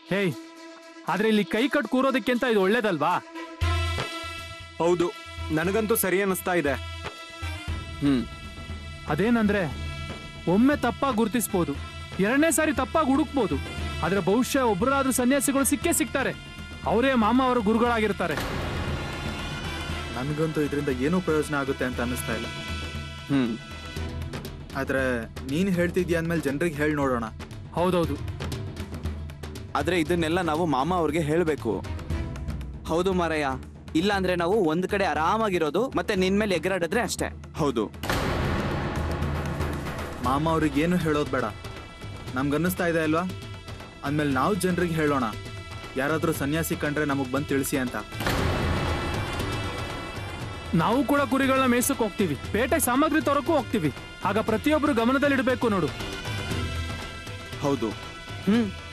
ಹೇಯ್ ಆದ್ರೆ ಇಲ್ಲಿ ಕೈ ಕಟ್ ಕೂರೋದಕ್ಕಿಂತ ಇದು ಒಳ್ಳೇದಲ್ವಾ ಹೌದು ನನಗಂತೂ ಸರಿ ಅನ್ನಿಸ್ತಾ ಇದೆ ಹ್ಮ್ ಅದೇನಂದ್ರೆ ಒಮ್ಮೆ ತಪ್ಪಾಗಿ ಗುರುತಿಸ್ಬೋದು ಎರಡನೇ ಸಾರಿ ತಪ್ಪಾಗಿ ಹುಡುಕ್ಬೋದು ಆದ್ರೆ ಬಹುಶಃ ಒಬ್ಬರಾದ್ರೂ ಸನ್ಯಾಸಿಗಳು ಸಿಕ್ಕೇ ಸಿಗ್ತಾರೆ ಅವರೇ ಮಾಮ ಅವರ ಗುರುಗಳಾಗಿರ್ತಾರೆ ನನಗಂತೂ ಇದರಿಂದ ಏನೂ ಪ್ರಯೋಜನ ಆಗುತ್ತೆ ಅಂತ ಅನ್ನಿಸ್ತಾ ಇಲ್ಲ ಹ್ಮ್ ಆದ್ರೆ ನೀನ್ ಹೇಳ್ತಿದ್ಯಾ ಅಂದ್ಮೇಲೆ ಜನರಿಗೆ ಹೇಳಿ ನೋಡೋಣ ಹೌದೌದು ಆದ್ರೆ ಇದನ್ನೆಲ್ಲ ನಾವು ಮಾಮ ಅವ್ರಿಗೆ ಹೇಳ್ಬೇಕು ಹೌದು ಮಾರಯ್ಯ ಇಲ್ಲ ಅಂದ್ರೆ ನಾವು ಒಂದ್ ಕಡೆ ಆರಾಮಾಗಿರೋದು ಮತ್ತೆ ನಿನ್ ಮೇಲೆ ಎಗರಾಡಿದ್ರೆ ಅಷ್ಟೇ ಹೌದು ಮಾಮ ಅವ್ರಿಗೆ ಏನು ಹೇಳೋದು ಬೇಡ ನಮ್ಗನ್ನಿಸ್ತಾ ಇದೆ ಅಲ್ವಾ ಅಂದ್ಮೇಲೆ ನಾವು ಜನರಿಗೆ ಹೇಳೋಣ ಯಾರಾದ್ರೂ ಸನ್ಯಾಸಿ ಕಂಡ್ರೆ ನಮಗ್ ಬಂದು ತಿಳಿಸಿ ಅಂತ ನಾವು ಕೂಡ ಕುರಿಗಳನ್ನ ಮೇಯ್ಸಕ್ ಹೋಗ್ತೀವಿ ಪೇಟೆ ಸಾಮಗ್ರಿ ತರೋಕ್ಕೂ ಹೋಗ್ತೀವಿ ಆಗ ಪ್ರತಿಯೊಬ್ರು ಗಮನದಲ್ಲಿಡಬೇಕು ನೋಡು ಹೌದು ಹ್ಮ್